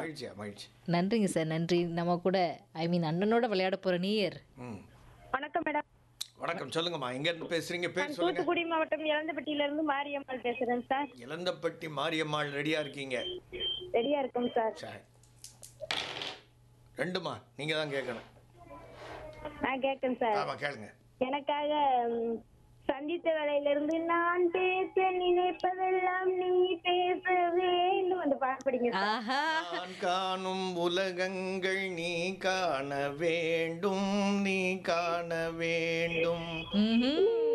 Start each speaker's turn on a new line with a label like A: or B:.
A: மகிழ்ச்சியா மகிழ்ச்சி
B: நன்றிங்க சார் நன்றி நம்ம கூட ஐ மீன் அண்ணனோட விளையாட போற நீயர்
A: ம்
C: வணக்கம் மேடம்
A: வணக்கம் சொல்லுங்கம்மா எங்க இருந்து பேசுறீங்க பேர்
C: நான்
A: சொல்லுங்க
C: தூத்துக்குடி மாவட்டம் இளந்தப்பட்டியில இருந்து மாரியம்மாள் பேசுறேன் சார்
A: இளந்தப்பட்டி மாரியம்மாள் ரெடியா இருக்கீங்க
C: ரெடியா இருக்கோம் சார்
A: சரி ரெண்டுமா நீங்க தான் கேட்கணும்
C: நான் கேட்கேன் சார்
A: ஆமா கேளுங்க
C: எனக்காக ம், சந்தித்த வேலையில இருந்து நான் பேச நினைப்பதெல்லாம் நீ பேச வேண்டும் அந்த பாட்டு படிங்க சார்.
B: ஆஹா
A: நான் காணும் உலகங்கள் நீ காண வேண்டும் நீ காண வேண்டும்
B: ம்ஹும்.